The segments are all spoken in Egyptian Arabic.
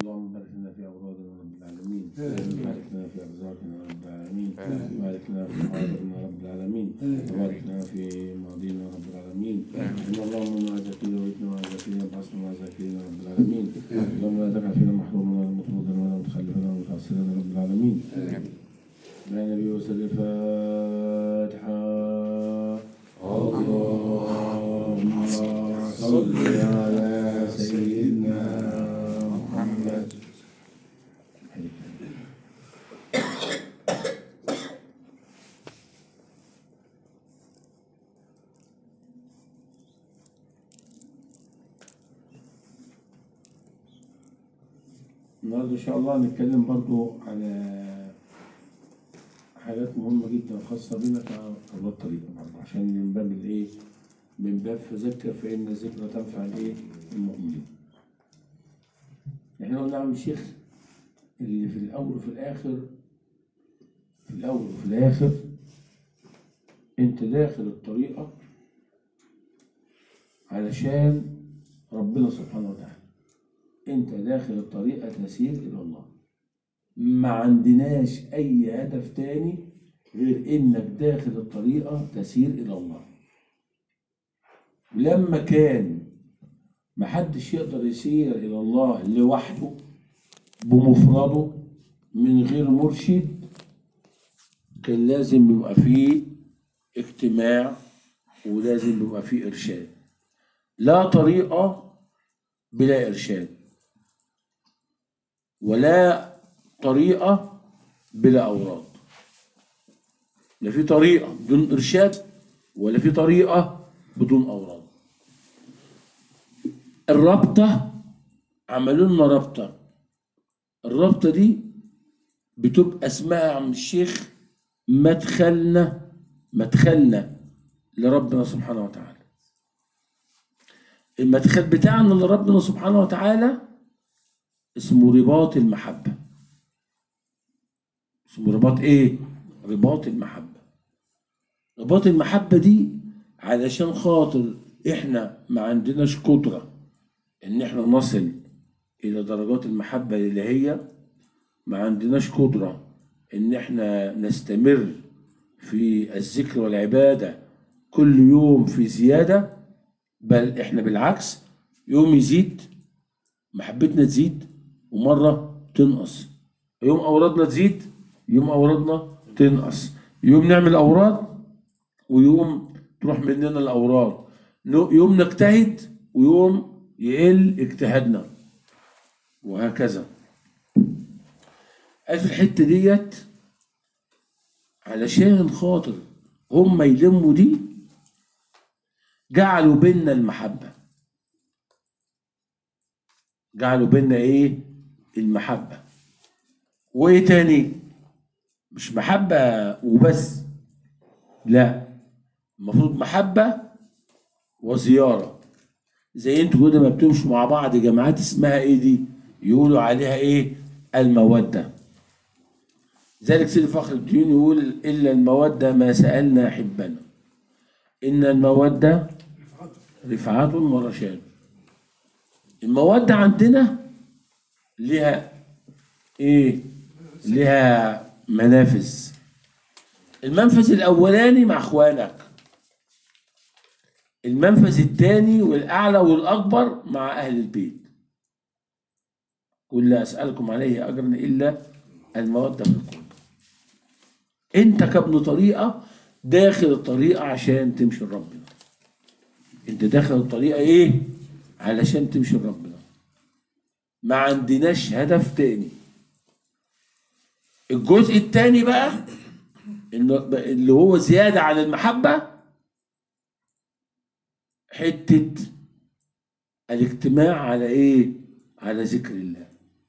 اللهم بارك لنا في أولادنا رب العالمين بارك لنا في أرزاقنا رب العالمين بارك لنا في حاضرنا رب العالمين وبارك لنا في ماضينا رب العالمين إن اللهم مع زكينا وإتنا مع زكينا وبعثنا مع زكينا رب العالمين اللهم لا تجعل فينا محروما ولا مطرودا ولا متخلفا ولا متعصرا رب العالمين يا نبي وسل الفاتحة اللهم صل على سيدنا محمد النهارده ان شاء الله هنتكلم برضو على حاجات مهمة جدا خاصة بنا كأولاد طريقة برضه عشان من باب الإيه؟ من باب فذكر فإن الذكرى تنفع الإيه؟ المؤمنين. إحنا قلنا عم الشيخ اللي في الأول وفي الآخر في الأول وفي الآخر أنت داخل الطريقة علشان ربنا سبحانه وتعالى. أنت داخل الطريقة تسير إلى الله. ما عندناش أي هدف تاني غير إنك داخل الطريقة تسير إلى الله لما كان محدش يقدر يسير إلى الله لوحده بمفرده من غير مرشد كان لازم يبقى فيه اجتماع ولازم يبقى فيه إرشاد لا طريقة بلا إرشاد ولا طريقة بلا أوراد لا في طريقة بدون إرشاد ولا في طريقة بدون أوراد الرابطة عملوا لنا رابطة الرابطة دي بتبقى اسمها يا عم الشيخ مدخلنا مدخلنا لربنا سبحانه وتعالى المدخل بتاعنا لربنا سبحانه وتعالى اسمه رباط المحبه اسمه رباط ايه؟ رباط المحبة رباط المحبة دي علشان خاطر احنا ما عندناش قدرة ان احنا نصل الى درجات المحبة الالهية ما عندناش قدرة ان احنا نستمر في الذكر والعبادة كل يوم في زيادة بل احنا بالعكس يوم يزيد محبتنا تزيد ومرة تنقص يوم أورادنا تزيد يوم أورادنا تنقص يوم نعمل أوراد ويوم تروح مننا الأوراد يوم نجتهد ويوم يقل اجتهادنا وهكذا في الحتة ديت علشان خاطر هم يلموا دي جعلوا بينا المحبة جعلوا بينا ايه المحبة وايه تاني مش محبة وبس لا المفروض محبة وزيارة زي انتوا كده ما بتمشوا مع بعض جماعات اسمها ايه دي يقولوا عليها ايه المودة ذلك سيد فخر الدين يقول إلا المودة ما سألنا حبنا إن المودة رفعات ورشاد المودة عندنا لها ايه لها منافذ المنفذ الاولاني مع اخوانك المنفذ الثاني والاعلى والاكبر مع اهل البيت قل لا اسالكم عليه اجرا الا الموده في القرب انت كابن طريقه داخل الطريقه عشان تمشي لربنا انت داخل الطريقه ايه علشان تمشي لربنا ما عندناش هدف تاني الجزء التاني بقى اللي هو زيادة عن المحبة حتة الاجتماع على ايه؟ على ذكر الله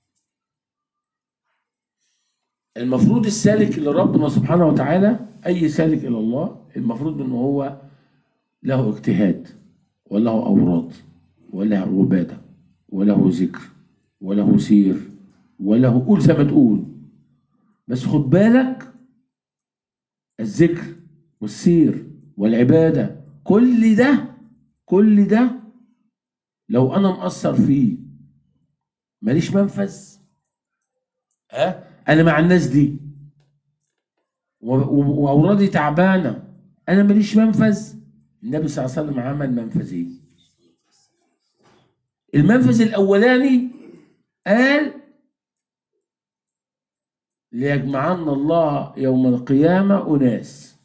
المفروض السالك اللي ربنا سبحانه وتعالى اي سالك الى الله المفروض ان هو له اجتهاد وله اوراد وله عباده وله ذكر وله سير وله قول زي ما تقول بس خد بالك الذكر والسير والعبادة كل ده كل ده لو أنا مقصر فيه ماليش منفذ ها انا مع الناس دي و- و- واورادي تعبانه انا ماليش منفذ النبي صلى الله عليه وسلم عمل منفذين المنفذ الاولاني قال ليجمعن الله يوم القيامه اناس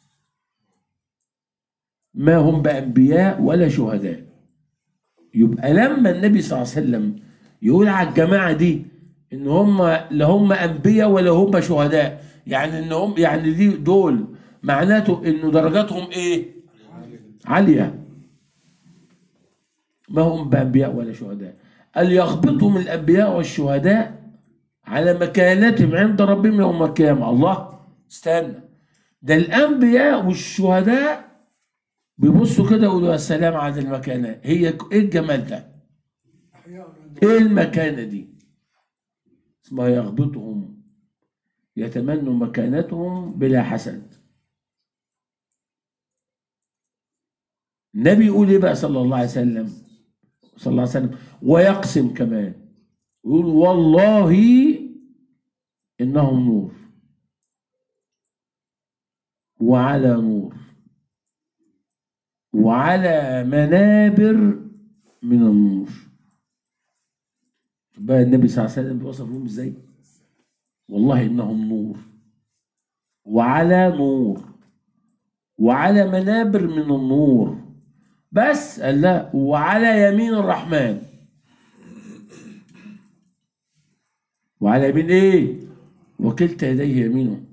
ما هم بانبياء ولا شهداء يبقى لما النبي صلى الله عليه وسلم يقول على الجماعه دي ان هم لا هم انبياء ولا هم شهداء يعني ان هم يعني دي دول معناته انه درجاتهم ايه عاليه ما هم بانبياء ولا شهداء قال يغبطهم الانبياء والشهداء على مكانتهم عند ربهم يوم القيامه الله استنى ده الانبياء والشهداء بيبصوا كده يقولوا يا سلام على المكانه هي ايه الجمال ده ايه المكانه دي اسمها يغبطهم يتمنوا مكانتهم بلا حسد النبي يقول ايه بقى صلى الله عليه وسلم صلى الله عليه وسلم ويقسم كمان يقول والله انهم نور وعلى نور وعلى منابر من النور بقى النبي صلى الله عليه وسلم بيوصفهم ازاي والله انهم نور وعلى نور وعلى منابر من النور بس قال لا وعلى يمين الرحمن وعلى يمين ايه وكلتا يديه يمينه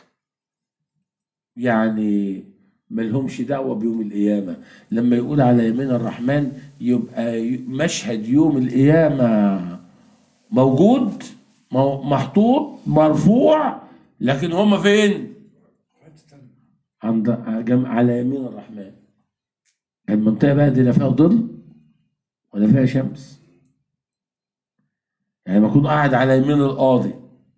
يعني ملهمش دعوة بيوم القيامة لما يقول على يمين الرحمن يبقى ي- مشهد يوم القيامة موجود مو- محطوط مرفوع لكن هم فين عند جم- على يمين الرحمن المنطقة بقى دي لا فيها ظل ولا فيها شمس يعني لما اكون قاعد على يمين القاضي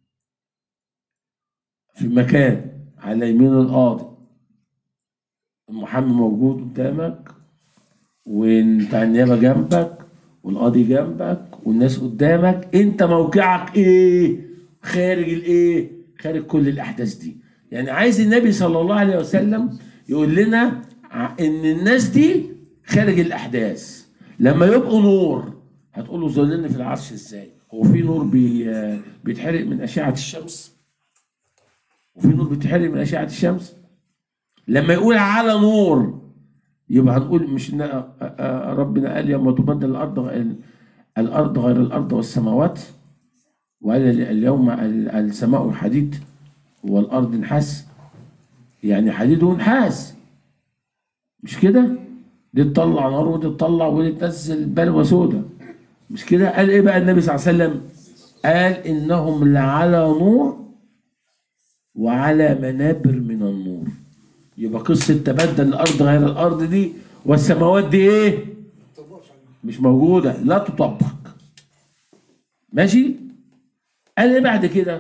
في مكان على يمين القاضي المحامي موجود قدامك وانت النيابه جنبك والقاضي جنبك والناس قدامك انت موقعك ايه خارج الايه خارج كل الاحداث دي يعني عايز النبي صلى الله عليه وسلم يقول لنا ع- ان الناس دي خارج الاحداث لما يبقوا نور هتقولوا ظللني في العرش ازاي هو في نور بي بيتحرق من اشعه الشمس وفي نور بيتحرق من اشعه الشمس لما يقول على نور يبقى هنقول مش إن آه، آه، ربنا قال يوم تبدل الارض غير الارض غير الارض والسماوات وقال اليوم ال- السماء حديد والارض نحاس يعني حديد ونحاس مش كده دي تطلع نار ودي تطلع ودي تنزل بلوى سودة مش كده قال ايه بقى النبي صلى الله عليه وسلم قال انهم لعلى نور وعلى منابر من النور يبقى قصة تبدل الأرض غير الأرض دي والسماوات دي إيه؟ مش موجودة لا تطبق ماشي؟ قال إيه بعد كده؟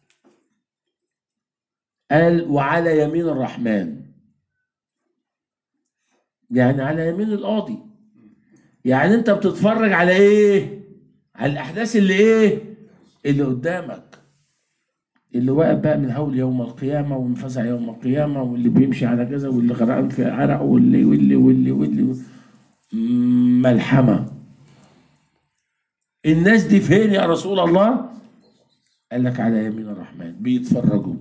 قال وعلى يمين الرحمن يعني على يمين القاضي يعني أنت بتتفرج على إيه؟ على الأحداث اللي إيه؟ اللي قدامك اللي واقف بقى من هول يوم القيامة وانفزع يوم القيامة واللي بيمشي على كذا واللي غرقان في عرق واللي واللي واللي واللي ملحمة الناس دي فين يا رسول الله؟ قال لك على يمين الرحمن بيتفرجوا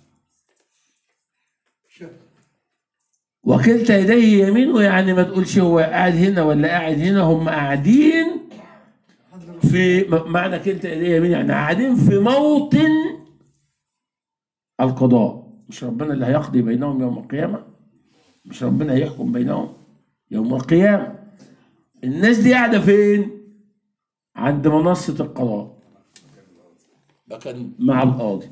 وكلتا يديه يمينه يعني ما تقولش هو قاعد هنا ولا قاعد هنا هم قاعدين في م- معنى كلتا يديه يمين يعني قاعدين في موطن القضاء مش ربنا اللي هيقضي بينهم يوم القيامة مش ربنا هيحكم بينهم يوم القيامة الناس دي قاعدة فين عند منصة القضاء مكان مع القاضي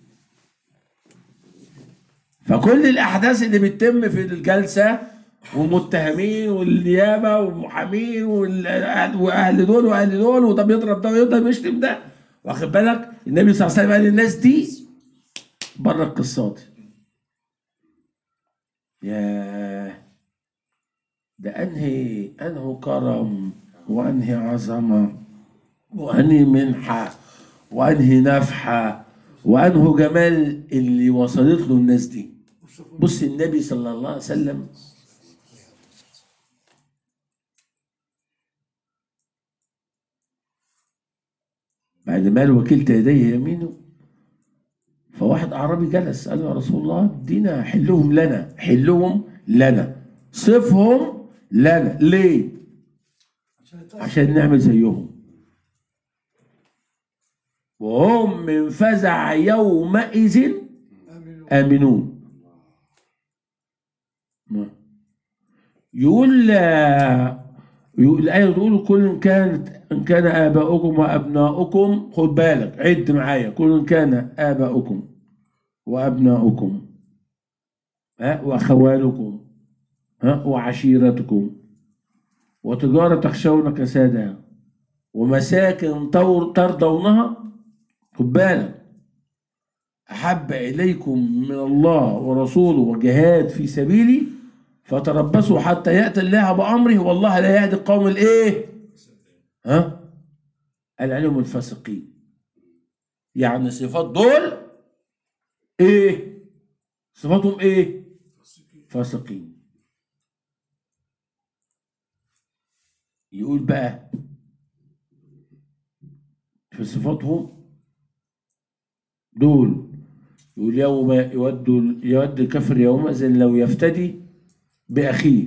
فكل الأحداث اللي بتتم في الجلسة ومتهمين والنيابة والمحامين والأهل- وأهل دول وأهل دول وده بيضرب ده ويضرب يشتم ده واخد بالك النبي صلى الله عليه وسلم قال الناس دي بره القصات ياه ده انهي انه كرم وانهي عظمه وأنهي منحة وأنهي نفحة وأنه جمال اللي وصلت له الناس دي بص النبي صلى الله عليه وسلم بعد ما وكلت يديه يمينه فواحد أعرابي جلس قال له يا رسول الله ادينا حلهم لنا حلهم لنا صفهم لنا ليه؟ عشان نعمل زيهم وهم من فزع يومئذ آمنون يقول يقول الآية تقول كل إن كانت إن كان آباؤكم وأبناؤكم خد بالك عد معايا كل إن كان آباؤكم وأبناؤكم ها وأخوالكم ها وعشيرتكم وتجارة تخشون كسادها ومساكن تور- ترضونها خد بالك أحب إليكم من الله ورسوله وجهاد في سبيلي فتربصوا حتى يأتي الله بأمره والله لا يهدي القوم الإيه؟ ها؟ قال عليهم الفاسقين يعني صفات دول إيه؟ صفاتهم إيه؟ فاسقين يقول بقى في صفاتهم دول يقول يوم يود يود الكفر يومئذ لو يفتدي بأخيه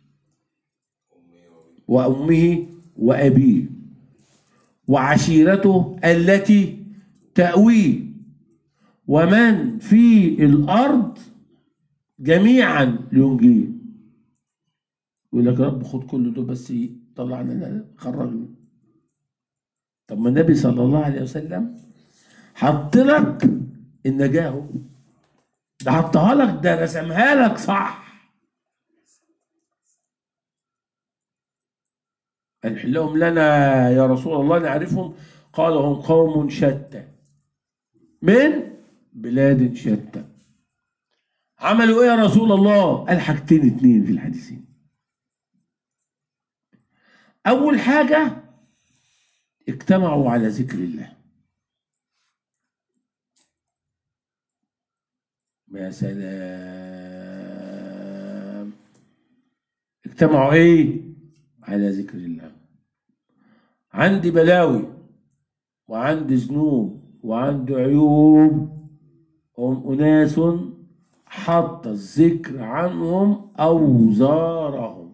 وأمه وأبيه وعشيرته التي تأويه ومن في الأرض جميعا لينجيه يقول لك يا رب خد كل دول بس طلعنا لنا خرجنا طب ما النبي صلى الله عليه وسلم حط لك النجاة اهو. ده حطها لك ده رسمها لك صح انحلهم لنا يا رسول الله نعرفهم قال هم قوم شتى من بلاد شتى عملوا ايه يا رسول الله قال حاجتين اتنين في الحديثين اول حاجه اجتمعوا على ذكر الله يا سلام اجتمعوا ايه على ذكر الله عندي بلاوي وعندي ذنوب وعندي عيوب هم أناس حط الذكر عنهم أوزارهم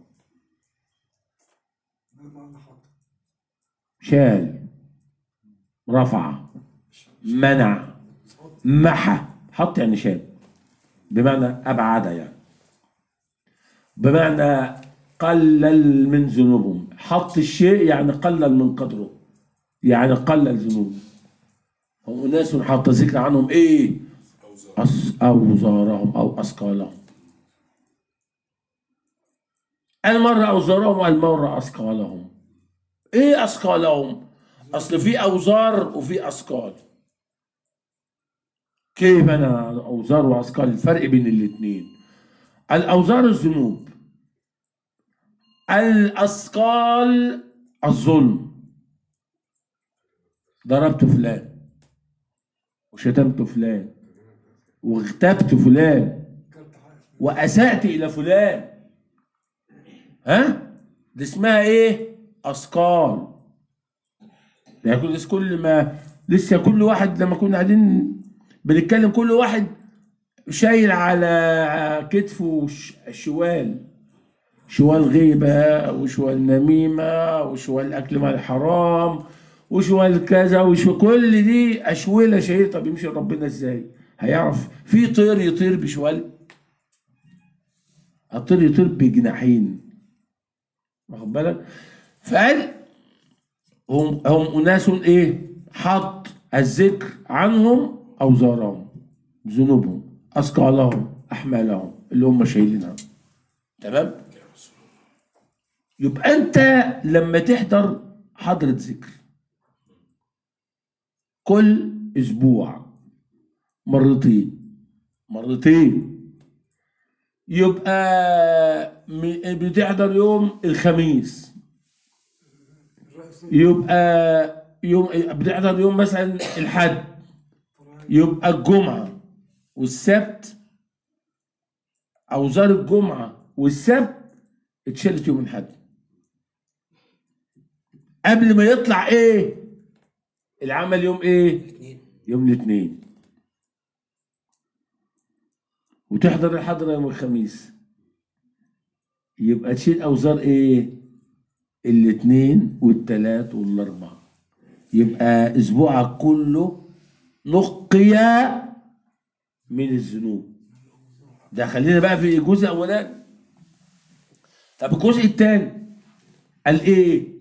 شال رفع منع محى حط يعني شال بمعنى أبعد يعني بمعنى قلل من ذنوبهم حط الشيء يعني قلل من قدره يعني قلل ذنوبه هم أناس حط ذكر عنهم إيه أس أوزارهم أو أثقالهم المرة أوزارهم والمرة أثقالهم إيه أثقالهم أصل في أوزار وفي أثقال كيف أنا أوزار وأثقال الفرق بين الاتنين الأوزار الذنوب الأثقال الظلم ضربت فلان وشتمت فلان واغتبت فلان وأسأت إلى فلان ها دي اسمها إيه أثقال يعني كل كل ما لسه كل واحد لما كنا قاعدين بنتكلم كل واحد شايل على كتفه ش- شوال شوال غيبة وشوال نميمة وشوال أكل مال حرام وشوال كذا وشو كل دي أشولة شايل طب يمشي ربنا إزاي؟ هيعرف في طير يطير بشوال الطير يطير بجناحين واخد بالك؟ فقال هم هم أناس إيه؟ حط الذكر عنهم أوزارهم ذنوبهم أثقالهم أحمالهم اللي هم شايلينها تمام؟ يبقى أنت لما تحضر حضرة ذكر كل أسبوع مرتين مرتين يبقى م- بتحضر يوم الخميس يبقى يوم بتحضر يوم مثلا الحد يبقى الجمعة والسبت أوزار الجمعة والسبت اتشالت يوم الحد قبل ما يطلع ايه العمل يوم ايه يوم الاثنين وتحضر الحضرة يوم الخميس يبقى تشيل اوزار ايه الاثنين والثلاث والاربعاء يبقى اسبوعك كله نقي من الذنوب ده خلينا بقى في الجزء الاولاني طب الجزء الثاني قال ايه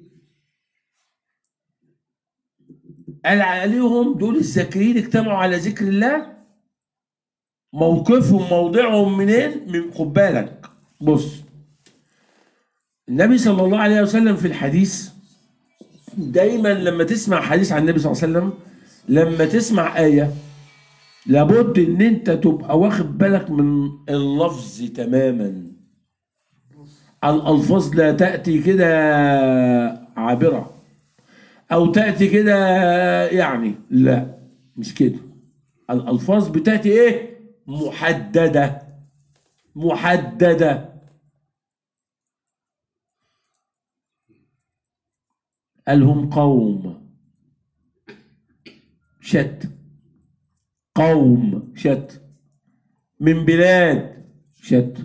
قال عليهم دول الذاكرين اجتمعوا على ذكر الله موقفهم موضعهم منين من خد بالك بص النبي صلى الله عليه وسلم في الحديث دايما لما تسمع حديث عن النبي صلى الله عليه وسلم لما تسمع آية لابد ان انت تبقى واخد بالك من اللفظ تماما الالفاظ لا تاتي كده عابره او تاتي كده يعني لا مش كده الالفاظ بتاتي ايه محدده محدده قال هم قوم شت قوم شت من بلاد شت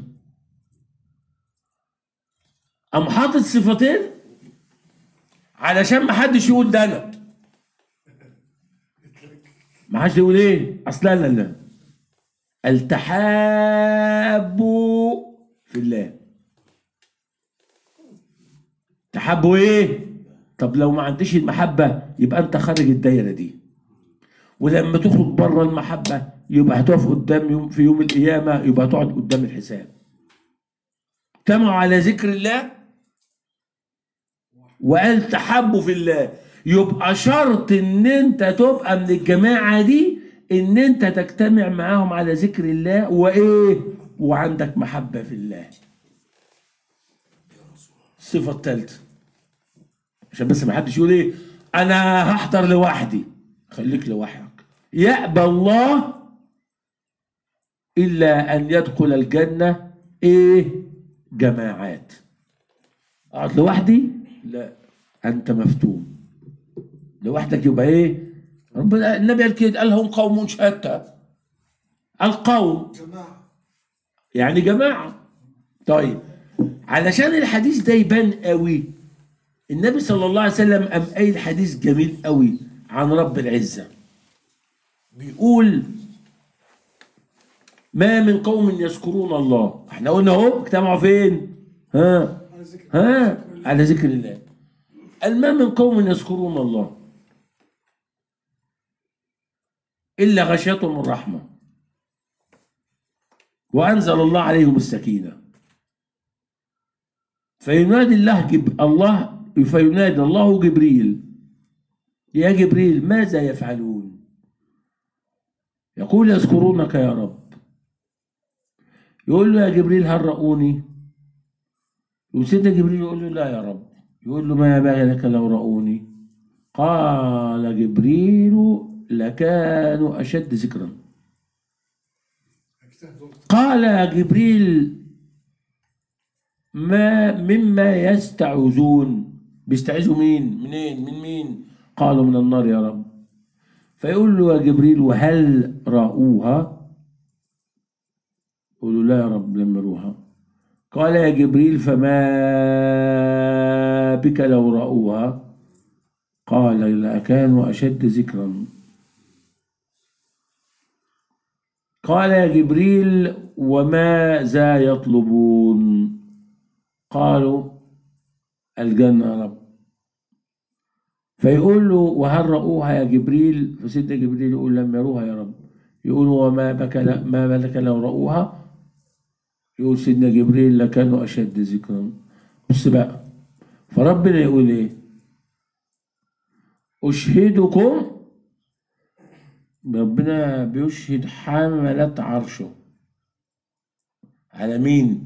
أم حاطط صفتين علشان ما حدش يقول ده انا ما حدش يقول ايه اصلا لا لا التحابوا في الله تحبوا ايه طب لو ما عنديش المحبة يبقى انت خارج الدايرة دي ولما تخرج بره المحبة يبقى هتقف قدام يوم في يوم القيامة يبقى هتقعد قدام الحساب اجتمعوا على ذكر الله وقال تحبوا في الله يبقى شرط ان انت تبقى من الجماعة دي ان انت تجتمع معاهم على ذكر الله وايه وعندك محبة في الله الصفة الثالثة عشان بس ما حدش يقول ايه انا هحضر لوحدي خليك لوحدك يأبى الله الا ان يدخل الجنة ايه جماعات اقعد لوحدي لا انت مفتون لوحدك يبقى ايه ربنا النبي قال كده قال هم قوم شتى القوم جماعة يعني جماعة طيب علشان الحديث ده يبان قوي النبي صلى الله عليه وسلم قام قايل حديث جميل قوي عن رب العزة بيقول ما من قوم يذكرون الله احنا قلنا اهو اجتمعوا فين ها على ذكر ها على ذكر الله قال ما من قوم يذكرون الله إلا غشيتهم الرحمة وأنزل الله عليهم السكينة فينادي الله جب الله فينادي الله جبريل يا جبريل ماذا يفعلون يقول يذكرونك يا رب يقول له يا جبريل هل رأوني وسيدنا جبريل يقول له لا يا رب يقول له ما ينبغي لك لو رأوني قال جبريل لكانوا أشد ذكرا اجتهدوا قال يا جبريل ما مما يستعوذون بيستعيذوا مين منين من مين قالوا من النار يا رب فيقول له يا جبريل وهل رأوها يقول له لا يا رب لم يروها قال يا جبريل فما بك لو رأوها قال لكانوا أشد ذكرا قال يا جبريل وماذا يطلبون قالوا الجنة يا رب فيقول له وهل رأوها يا جبريل فسيدنا جبريل يقول لم يروها يا رب يقول وما بك ما بالك لو رأوها يقول سيدنا جبريل لكانوا أشد ذكرا بص بقى فربنا يقول ايه أشهدكم ربنا بيشهد حملة عرشه على مين؟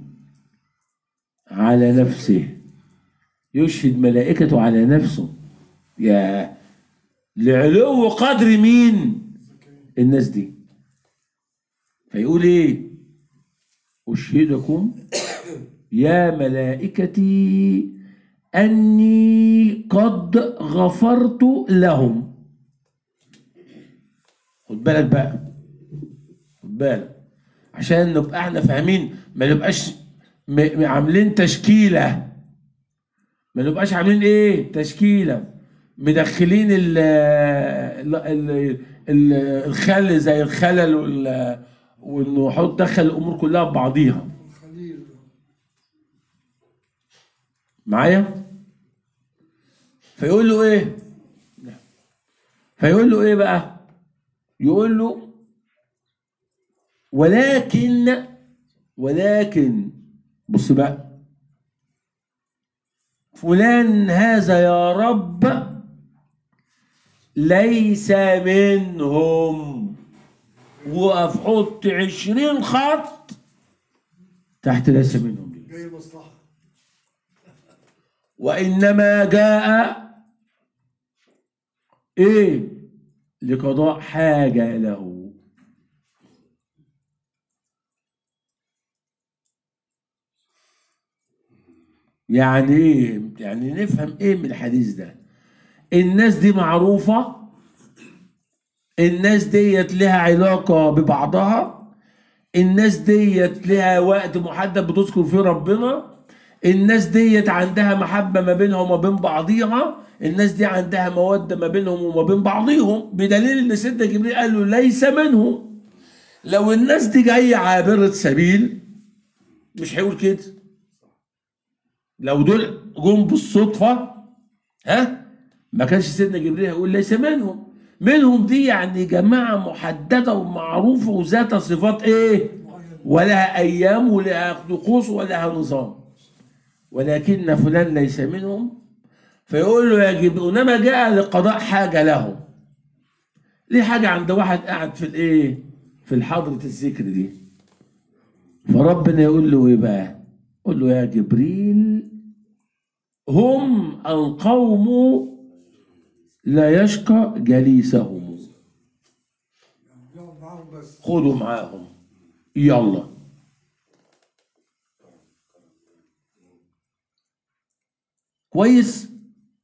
على نفسه يشهد ملائكته على نفسه يا لعلو قدر مين الناس دي فيقول ايه اشهدكم يا ملائكتي اني قد غفرت لهم خد بالك بقى خد بالك عشان نبقى احنا فاهمين ما نبقاش م- م- عاملين تشكيله ما نبقاش عاملين ايه تشكيله مدخلين ال ال ال ال الخل زي الخلل وال وانه حط دخل الامور كلها ببعضيها خليل معايا فيقول له ايه فيقول له ايه بقى يقول له ولكن ولكن بص بقى فلان هذا يا رب ليس منهم وقف حط عشرين خط تحت ليس منهم دي جاي مصلحة وإنما جاء إيه لقضاء حاجة له يعني إيه يعني نفهم إيه من الحديث ده الناس دي معروفة الناس ديت لها علاقة ببعضها الناس ديت لها وقت محدد بتذكر فيه ربنا الناس ديت عندها محبة ما بينها وما بين بعضيها الناس دي عندها مودة ما بينهم وما بين بعضيهم بدليل ان سيدنا جبريل قال له ليس منهم لو الناس دي جاية عابرة سبيل مش هيقول كده لو دول جم بالصدفة ها ما كانش سيدنا جبريل هيقول ليس منهم منهم دي يعني جماعة محددة ومعروفة وذات صفات ايه ولها ايام ولها طقوس ولها نظام ولكن فلان ليس منهم فيقول له يا جبريل انما جاء لقضاء حاجه له ليه حاجه عند واحد قاعد في الايه في حضره الذكر دي فربنا يقول له ايه بقى يقول له يا جبريل هم القوم لا يشقى جليسهم يقعد معاهم بس خدوا معاهم يلا كويس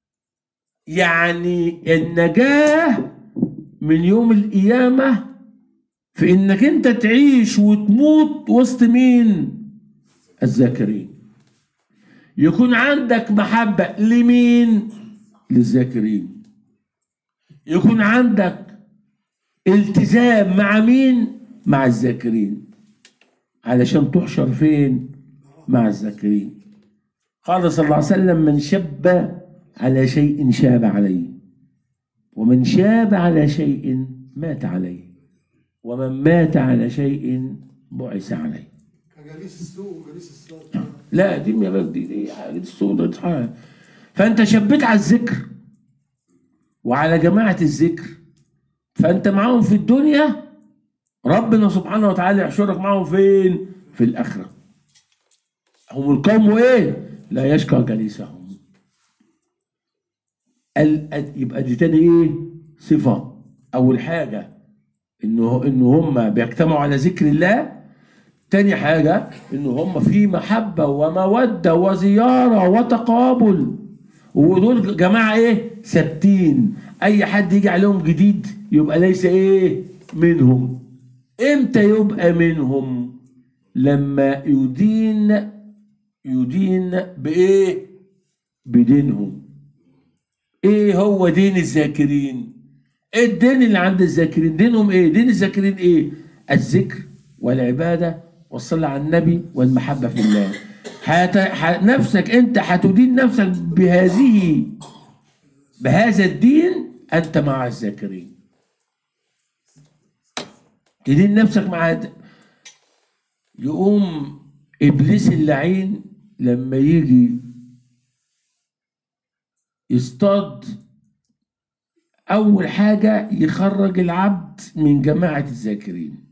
يعني النجاة من يوم القيامة في انك انت تعيش وتموت وسط مين الذاكرين يكون عندك محبة لمين للذاكرين يكون عندك التزام مع مين مع الذاكرين علشان تحشر فين مع الذاكرين قال صلى الله عليه وسلم من شب على شيء شاب عليه ومن شاب على شيء مات عليه ومن مات على شيء بعث عليه كجليس السوق وجليس الصلاة لا دي يا بس دي دي حاجة السودة حاجة فانت شبيت على الذكر وعلى جماعة الذكر فانت معاهم في الدنيا ربنا سبحانه وتعالى يحشرك معاهم فين في الآخرة هم القوم ايه لا يشقى جليسهم ال- يبقى دي تاني ايه صفة اول حاجة انه ان هم بيجتمعوا على ذكر الله تاني حاجة إن هم في محبة ومودة وزيارة وتقابل ودول جماعة إيه؟ ثابتين أي حد يجي عليهم جديد يبقى ليس إيه؟ منهم إمتى يبقى منهم؟ لما يدين يدين بإيه؟ بدينهم إيه هو دين الذاكرين؟ إيه الدين اللي عند الذاكرين؟ دينهم إيه؟ دين الذاكرين إيه؟ الذكر والعبادة والصلاة على النبي والمحبة في الله حت... ح... نفسك أنت هتدين نفسك بهذه بهذا الدين أنت مع الذاكرين تدين نفسك مع يقوم إبليس اللعين لما يجي يصطاد أول حاجة يخرج العبد من جماعة الذاكرين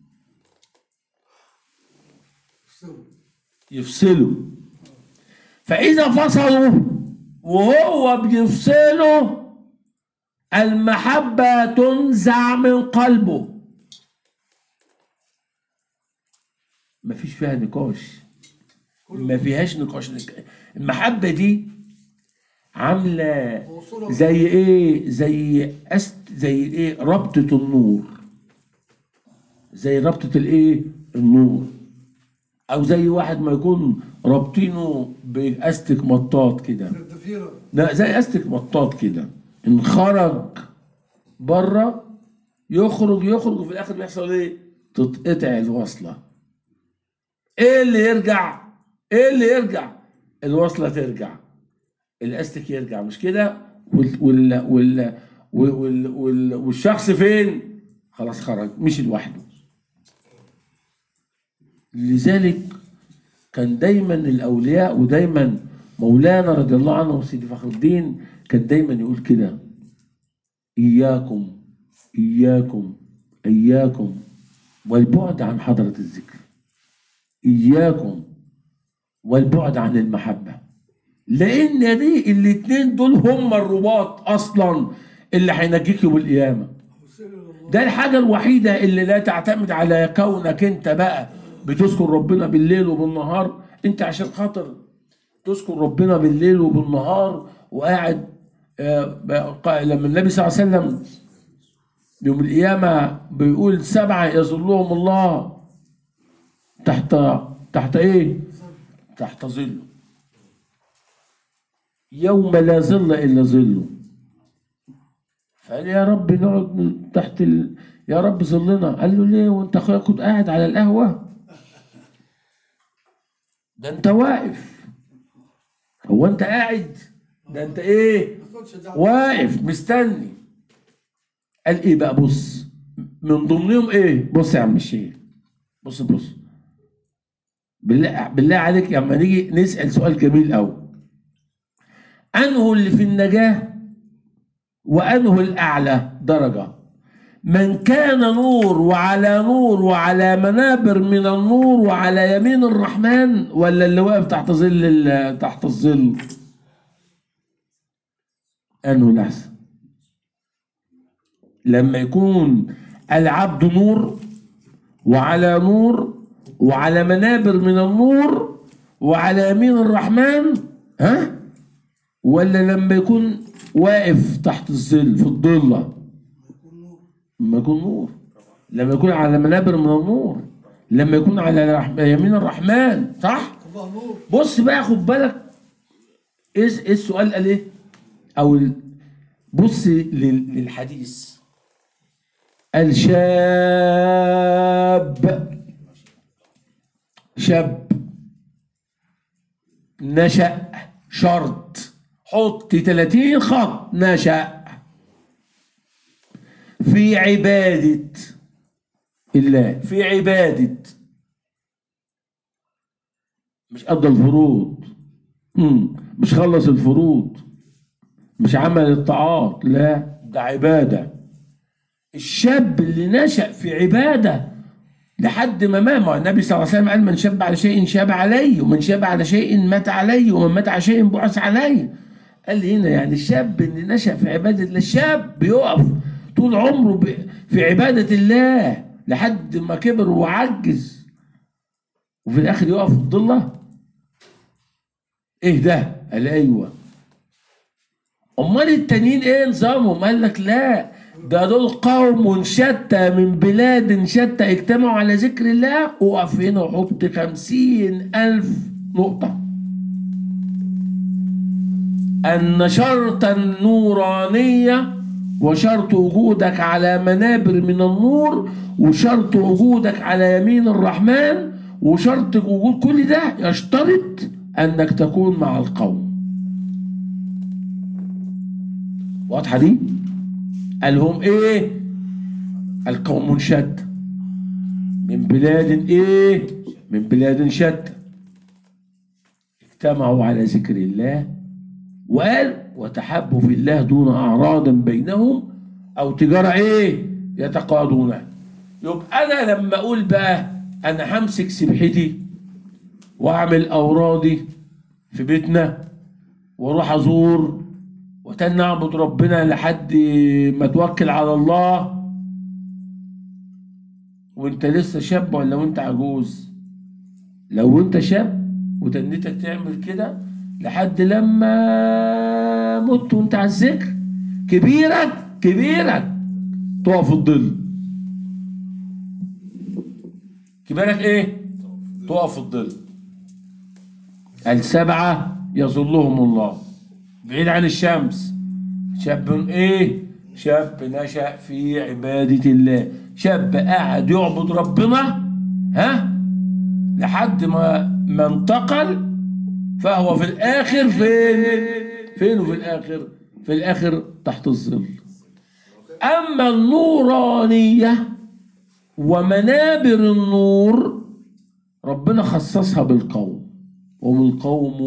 السوق يفصلوا فإذا فصلوا وهو بيفصله المحبة تنزع من قلبه مفيش فيها نقاش ما فيهاش نقاش المحبة دي عاملة موصولة زي ايه زي أست زي ايه ربطة النور زي ربطة الايه النور او زي واحد ما يكون رابطينه باستك مطاط كده الضفيرة لا زي استك مطاط كده ان خرج بره يخرج يخرج وفي الاخر بيحصل ايه تتقطع الوصله ايه اللي يرجع ايه اللي يرجع الوصله ترجع الاستك يرجع مش كده وال وال وال وال وال وال والشخص فين خلاص خرج مش لوحده لذلك كان دايما الاولياء ودايما مولانا رضي الله عنه وسيدي فخر الدين كان دايما يقول كده اياكم اياكم اياكم والبعد عن حضره الذكر اياكم والبعد عن المحبه لان دي الاتنين دول هم الرباط اصلا اللي هينجيك يوم القيامه وسر الله ده الحاجة الوحيدة اللي لا تعتمد على كونك انت بقى بتذكر ربنا بالليل وبالنهار انت عشان خاطر تذكر ربنا بالليل وبالنهار وقاعد آه، بقى- لما النبي صلى الله عليه وسلم يوم القيامة بيقول سبعة يظلهم الله تحت تحت ايه؟ تحت ظله يوم لا ظل الا ظله فقال يا رب نقعد تحت ال... يا رب ظلنا قال له ليه وانت اخويا كنت قاعد على القهوه ده انت واقف هو انت قاعد ده انت ايه ما تاخدش دعوة واقف مستني قال ايه بقى بص من ضمنهم ايه بص يا عم الشيخ بص بص بالله بالله عليك لما نيجي نسال سؤال جميل قوي انه اللي في النجاه وانه الاعلى درجه من كان نور وعلى نور وعلى منابر من النور وعلى يمين الرحمن ولا اللي واقف تحت ظل ال- تحت الظل انه الاحسن لما يكون العبد نور وعلى نور وعلى منابر من النور وعلى يمين الرحمن ها ولا لما يكون واقف تحت الظل في الضله لما يكون نور لما يكون على منابر من النور لما يكون على رح- يمين الرحمن صح الله نور بص بقى خد بالك ايه ايه السؤال قال ايه او ال- بص لل- للحديث الشاب شاب نشأ شرط حط 30 خط نشأ في عبادة الله في عبادة مش قضى الفروض مم. مش خلص الفروض مش عمل الطاعات لا ده عبادة الشاب اللي نشأ في عبادة لحد ما مات ما هو النبي صلى الله عليه وسلم قال من شاب على شيء شاب عليه ومن شاب على شيء مات عليه ومن مات على شيء بعث عليه قال لي هنا يعني الشاب اللي نشأ في عبادة الله الشاب بيقف طول عمره ب- في عبادة الله لحد ما كبر وعجز وفي الآخر يقف في الضلة ايه ده؟ قال ايوه امال التانيين ايه نظامهم؟ قال لك لا ده دول قوم شتى من بلاد شتى اجتمعوا على ذكر الله وقف هنا وحط خمسين ألف نقطة أن شرط النورانية وشرط وجودك على منابر من النور وشرط وجودك على يمين الرحمن وشرط وجود كل ده يشترط أنك تكون مع القوم واضحة دي؟ قال هم إيه؟ القوم شتى من بلاد إيه؟ من بلاد شتى اجتمعوا على ذكر الله وقال وتحبوا في الله دون أعراض بينهم أو تجارة إيه يتقاضونها يبقى أنا لما أقول بقى أنا همسك سبحتي وأعمل أورادي في بيتنا وأروح أزور وتاني نعبد ربنا لحد ما توكل على الله وانت لسه شاب ولا وانت عجوز لو انت شاب وتنيتك تعمل كده لحد لما مت وانت على الذكر كبيرك كبيرك تقف في الظل كبيرك ايه تقف في الظل السبعة يظلهم الله بعيد عن الشمس شاب ايه شاب نشأ في عبادة الله شاب قاعد يعبد ربنا ها لحد ما ما انتقل فهو في الاخر فين فين في الاخر في الاخر تحت الظل اما النورانيه ومنابر النور ربنا خصصها بالقوم وهم القوم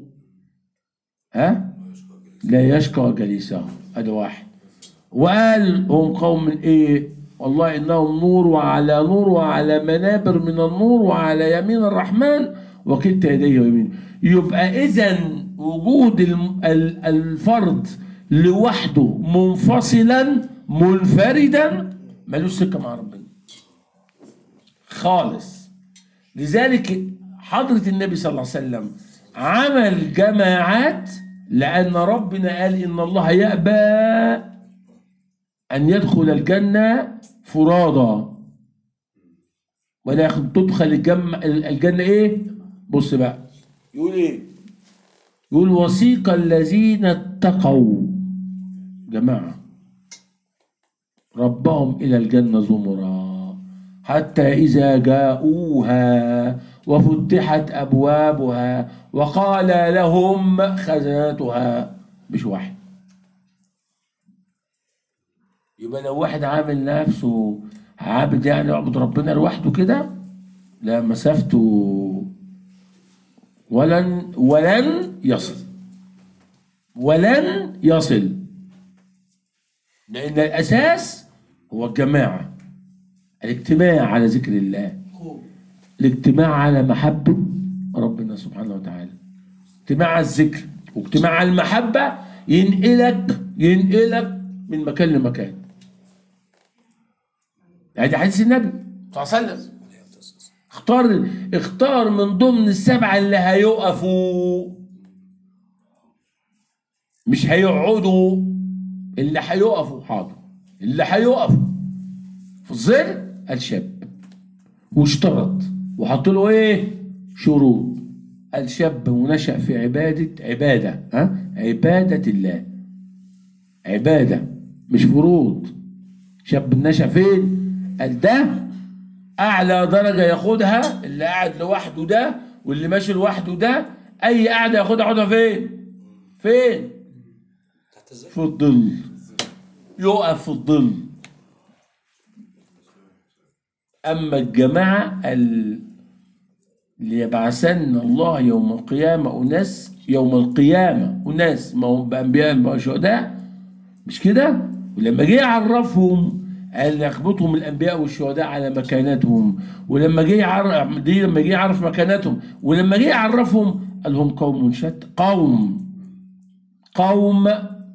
ها لا يشكى جليسه ادي واحد وقال هم قوم من ايه والله انهم نور وعلى نور وعلى منابر من النور وعلى يمين الرحمن وكلتا يديه يمين يبقى اذا وجود الم- ال- الفرد لوحده منفصلا منفردا ملوش سكه مع ربنا خالص لذلك حضرة النبي صلى الله عليه وسلم عمل جماعات لأن ربنا قال إن الله يأبى أن يدخل الجنة فرادى ولكن تدخل الجنة, الجنة إيه؟ بص بقى يقول إيه؟ يقول وسيق الذين اتقوا جماعة ربهم إلى الجنة زمرا حتى إذا جاءوها وفتحت أبوابها وقال لهم خزنتها مش واحد يبقى لو واحد عامل نفسه عابد يعني يعبد ربنا لوحده كده لا مسافته ولن ولن يصل ولن يصل لأن الأساس هو الجماعة الاجتماع على ذكر الله الاجتماع على محبة ربنا سبحانه وتعالى اجتماع على الذكر واجتماع على المحبة ينقلك ينقلك من مكان لمكان يعني ده حديث النبي صلى الله عليه وسلم اختار اختار من ضمن السبعة اللي هيقفوا مش هيقعدوا اللي هيقفوا حاضر اللي هيقفوا في الظل قال شاب واشترط وحط له ايه شروط قال شاب ونشأ في عبادة عبادة ها عبادة الله عبادة مش فروض شاب نشأ فين قال ده أعلى درجة ياخدها اللي قاعد لوحده ده واللي ماشي لوحده ده أي قاعدة ياخدها ياخدها فين فين في الظل يقف في الظل أما الجماعة ال- ليبعثن الله يوم القيامة أناس يوم القيامة أناس ما هم بأنبياء ما شهداء مش كده ولما جه يعرفهم قال يخبطهم الانبياء والشهداء على مكانتهم ولما جه يعرف دي لما جه يعرف مكانتهم ولما جه يعرفهم قال هم قوم شتى قوم قوم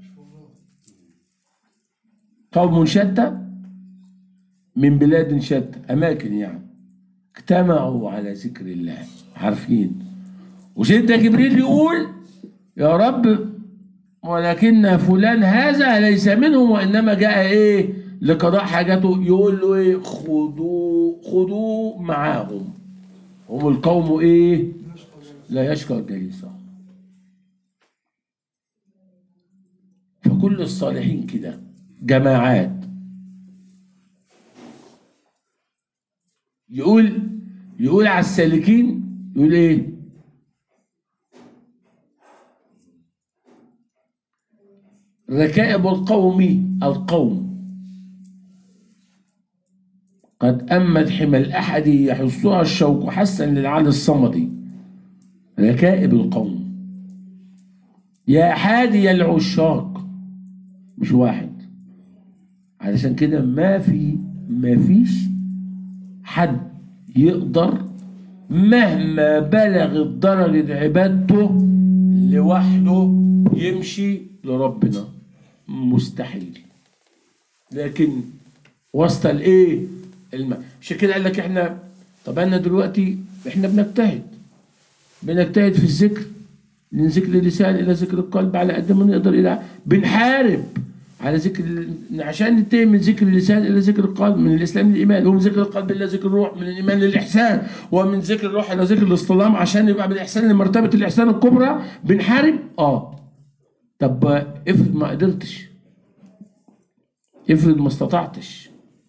قوم شتى من بلاد شتى اماكن يعني اجتمعوا على ذكر الله عارفين وسيدنا جبريل يقول يا رب ولكن فلان هذا ليس منهم وانما جاء ايه لقضاء حاجته يقول له ايه خذوا خذوا معاهم هم القوم ايه لا يشكى الجليس فكل الصالحين كده جماعات يقول يقول على السالكين يقول ايه ركائب القوم القوم قد أمت حمى الأحد يحسها الشوق حسا للعال الصمدي ركائب القوم يا حادي العشاق مش واحد علشان كده ما في ما فيش حد يقدر مهما بلغت درجة عبادته لوحده يمشي لربنا مستحيل لكن وسط الايه الم... عشان كده قال لك احنا طب انا دلوقتي احنا بنجتهد بنجتهد في الذكر من ذكر اللسان الى ذكر القلب على قد ما نقدر الى بنحارب على ذكر ال- عشان ننتهي من ذكر اللسان الى ذكر القلب من الاسلام للايمان ومن ذكر القلب الى ذكر الروح من الايمان للاحسان ومن ذكر الروح الى ذكر الاصطلام عشان يبقى من الاحسان لمرتبه الاحسان الكبرى بنحارب اه طب افرض ما قدرتش افرض ما استطعتش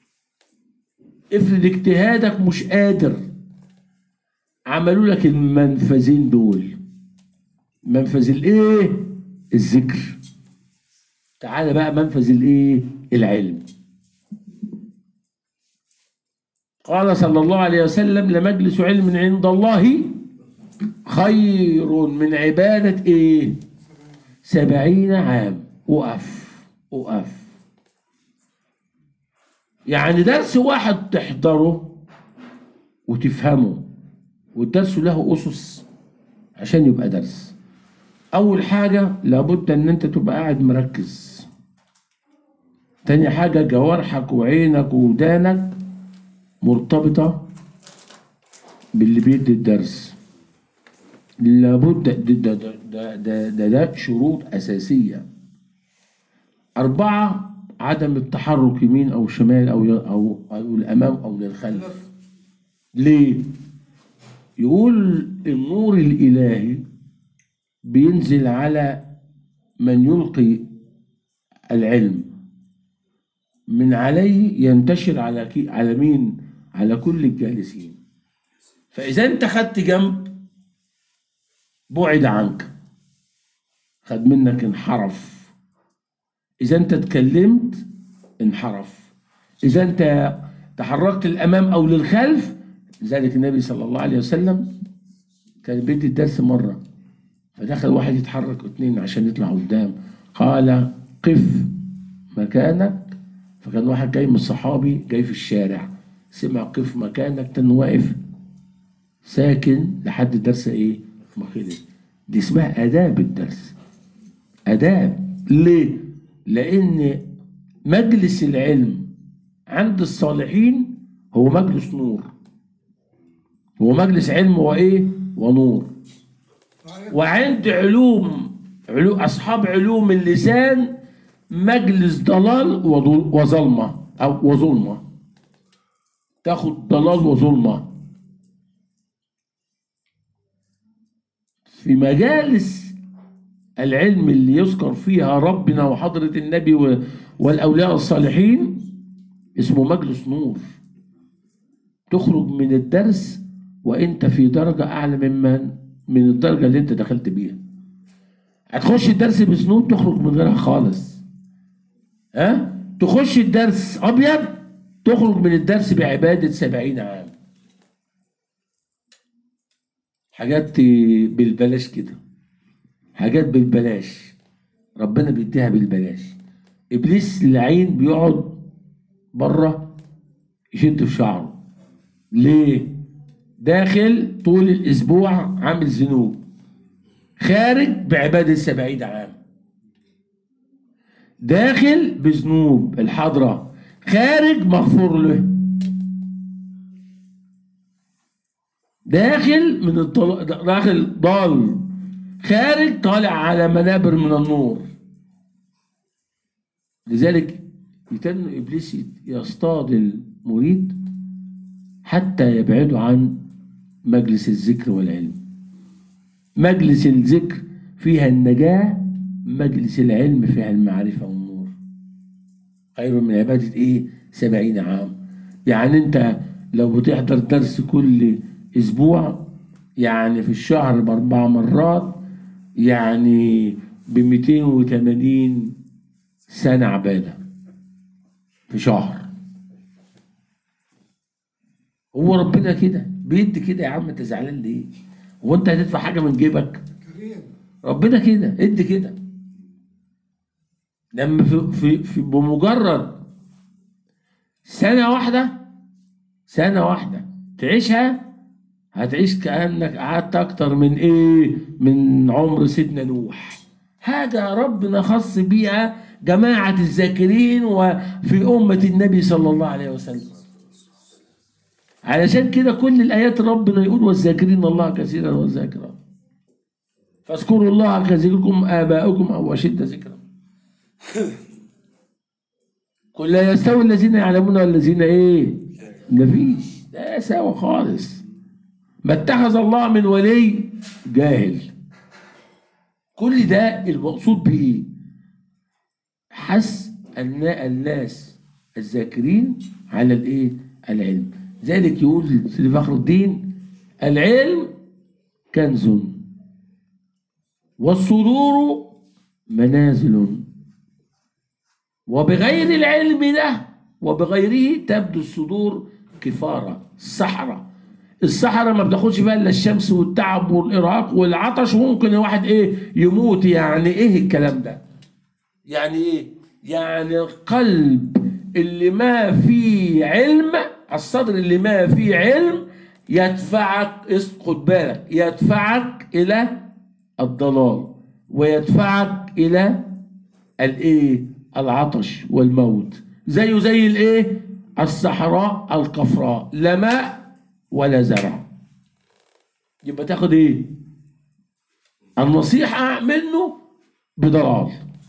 افرض اجتهادك مش قادر عملوا لك المنفذين دول منفذ الايه الذكر تعالى بقى منفذ الايه العلم قال صلى الله عليه وسلم لمجلس علم عند الله خير من عبادة ايه سبعين عام وقف وقف يعني درس واحد تحضره وتفهمه والدرس له أسس عشان يبقى درس أول حاجة لابد إن أنت تبقى قاعد مركز تاني حاجة جوارحك وعينك ودانك مرتبطة باللي بيدي الدرس لابد ده ده ده ده, ده, ده, ده شروط أساسية أربعة عدم التحرك يمين أو شمال أو أو أو الأمام أو للخلف ليه؟ يقول النور الإلهي بينزل على من يلقي العلم من عليه ينتشر على كي على مين؟ على كل الجالسين فإذا أنت خدت جنب بعد عنك خد منك انحرف إذا أنت اتكلمت انحرف إذا أنت تحركت للأمام أو للخلف لذلك النبي صلى الله عليه وسلم كان بيدي الدرس مرة فدخل واحد يتحرك اتنين عشان يطلع قدام قال قف مكانك فكان واحد جاي من الصحابي جاي في الشارع سمع قف مكانك تاني واقف ساكن لحد الدرس ايه ما خلص دي اسمها آداب الدرس آداب ليه؟ لأن مجلس العلم عند الصالحين هو مجلس نور هو مجلس علم وإيه؟ ونور وعند علوم علوم أصحاب علوم اللسان مجلس ضلال وضل- وظلمة أو وظلمة تاخد ضلال وظلمة في مجالس العلم اللي يذكر فيها ربنا وحضرة النبي و- والأولياء الصالحين اسمه مجلس نور تخرج من الدرس وانت في درجة أعلى ممن من الدرجة اللي انت دخلت بيها هتخش الدرس بذنوب تخرج من غيرها خالص ها تخش الدرس أبيض تخرج من الدرس بعبادة سبعين عام حاجات بالبلاش كده حاجات بالبلاش ربنا بيديها بالبلاش ابليس اللعين بيقعد بره يشد في شعره ليه داخل طول الاسبوع عامل ذنوب خارج بعبادة سبعين عام داخل بذنوب الحضرة خارج مغفور له داخل من الضل... داخل ضال خارج طالع على منابر من النور لذلك يتم ابليس يصطاد المريد حتى يبعده عن مجلس الذكر والعلم مجلس الذكر فيها النجاة مجلس العلم فيها المعرفة والنور خير من عبادة ايه سبعين عام يعني انت لو بتحضر درس كل اسبوع يعني في الشهر باربع مرات يعني ب 280 سنة عبادة في شهر هو ربنا كده بيدي كده يا عم انت زعلان ليه؟ هو انت هتدفع حاجة من جيبك؟ كريم ربنا كده ادي كده لما في, في, في بمجرد سنة واحدة سنة واحدة تعيشها هتعيش كأنك قعدت أكتر من إيه من عمر سيدنا نوح حاجة ربنا خص بيها جماعة الذاكرين وفي أمة النبي صلى الله عليه وسلم علشان كده كل الآيات ربنا يقول والذاكرين الله كثيرا والذاكرات فاذكروا الله كذكركم آباؤكم أو أشد ذكرا قل لا يستوي الذين يعلمون والذين إيه مفيش لا سوا خالص ما اتخذ الله من ولي جاهل كل ده المقصود بإيه حث النا- الناس الذاكرين على الايه العلم ذلك يقول سيدي فخر الدين العلم كنز والصدور منازل وبغير العلم ده وبغيره تبدو الصدور كفارة الصحراء الصحراء ما بتاخدش بقى الا الشمس والتعب والارهاق والعطش وممكن الواحد ايه يموت يعني ايه الكلام ده يعني ايه يعني القلب اللي ما فيه علم الصدر اللي ما فيه علم يدفعك اس- خد بالك يدفعك الى الضلال ويدفعك الى الايه العطش والموت زيه زي الايه الصحراء القفراء لا ماء ولا زرع يبقى تاخد ايه النصيحة منه بضلال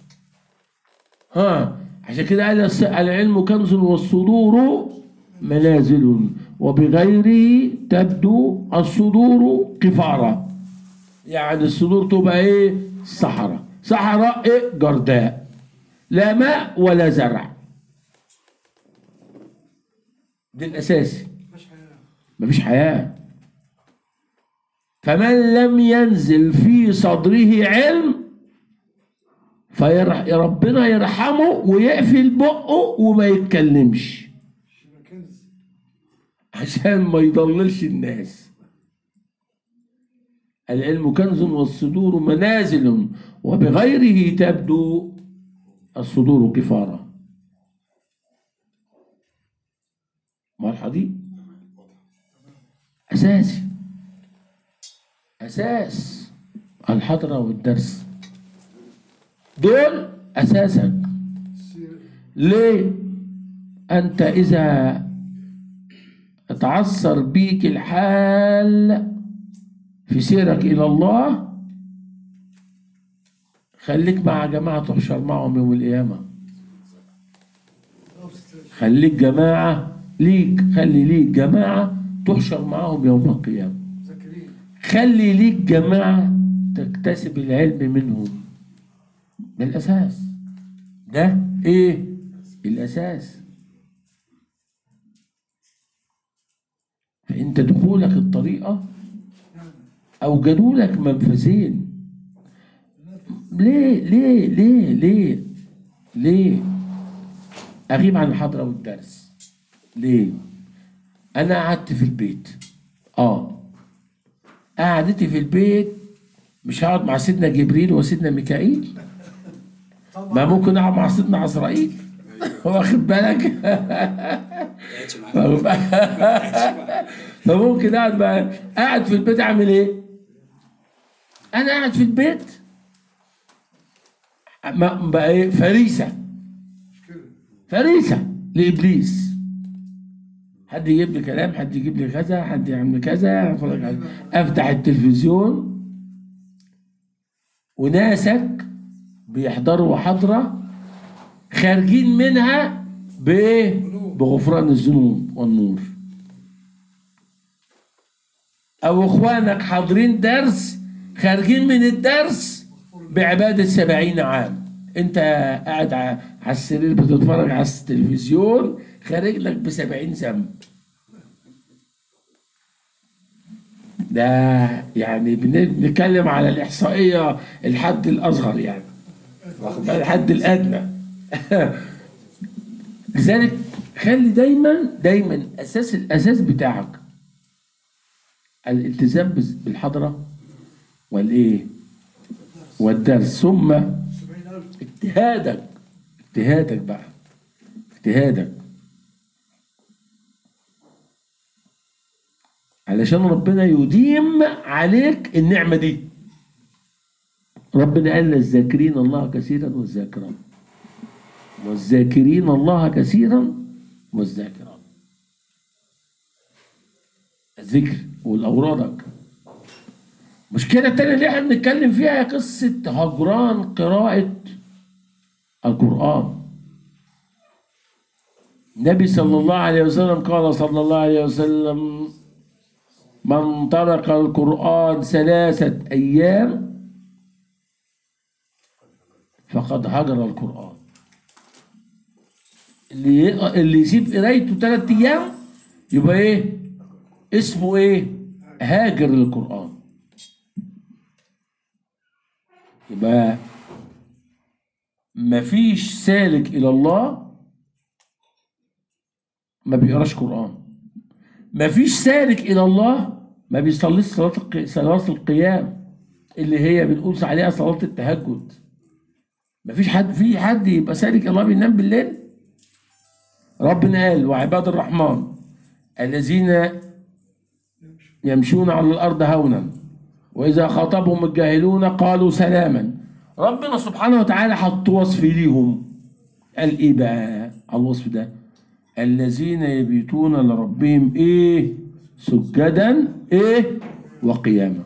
ها عشان كده قال الس- العلم كنز والصدور منازل وبغيره تبدو الصدور كفارة يعني الصدور تبقى ايه صحراء صحراء ايه جرداء لا ماء ولا زرع ده الاساسي مفيش حياة مفيش حياة فمن لم ينزل في صدره علم فيرح ربنا يرحمه ويقفل بقه وما يتكلمش يبقى كنز عشان ما يضللش الناس العلم كنز والصدور منازل وبغيره تبدو الصدور كفارة مرحبا دي أساسي أساس الحضرة والدرس دول أساسك السير ليه أنت إذا اتعثر بيك الحال في سيرك إلى الله خليك مع جماعة تحشر معهم يوم القيامة أبسط خليك جماعة ليك خلي ليك جماعة تحشر معهم يوم القيامة ذاكرين خلي ليك جماعة تكتسب العلم منهم ده الأساس ده إيه الأساس فأنت دخولك الطريقة أوجدوا لك منفذين ليه ليه ليه ليه ليه أغيب عن الحضرة والدرس ليه أنا قعدت في البيت آه قعدتي في البيت مش هقعد مع سيدنا جبريل وسيدنا ميكائيل ما ممكن اقعد مع سيدنا عزرائيل واخد بالك واخد بالك؟ فممكن اقعد مع قاعد في البيت اعمل ايه؟ انا قاعد في البيت ما بقى ايه فريسه مش كده فريسه لابليس حد يجيب لي كلام حد يجيب لي كذا حد يعمل كذا أتفرج على- افتح التلفزيون وناسك بيحضروا حضره خارجين منها بايه بغفران الذنوب والنور او اخوانك حاضرين درس خارجين من الدرس بعبادة سبعين عام انت قاعد ع- على السرير بتتفرج على التلفزيون خارج لك بسبعين ذنب ده يعني بن- بنتكلم على الإحصائية الحد الأصغر يعني واخد بالك؟ الحد الأدنى لذلك خلي دايما دايما أساس الأساس بتاعك الالتزام بز- بالحضرة والإيه والدرس ثم سبعين ألف اجتهادك اجتهادك بقى اجتهادك علشان ربنا يديم عليك النعمة دي ربنا قال للذاكرين الله كثيرا والذاكرات والذاكرين الله كثيرا والذاكرات الذكر والأورادك المشكلة التانية اللي احنا بنتكلم فيها هي قصة هجران قراءة القرآن النبي صلى الله عليه وسلم قال صلى الله عليه وسلم من ترك القرآن ثلاثة أيام فقد هجر القرآن اللي اللي يسيب قرايته ثلاث أيام يبقى إيه؟ اسمه إيه؟ هاجر للقرآن يبقى مفيش سالك إلى الله ما بيقراش قرآن مفيش سالك إلى الله ما بيصليش صلاة الق- صلاة القيام اللي هي بنقول عليها صلاة التهجد مفيش حد في حد يبقى سالك إلى الله بينام بالليل ربنا قال وعباد الرحمن الذين يمشون على الأرض هونا وإذا خاطبهم الجاهلون قالوا سلاما ربنا سبحانه وتعالى حط وصف ليهم قال إيه بقى على الوصف ده الذين يبيتون لربهم إيه سجدا إيه وقياما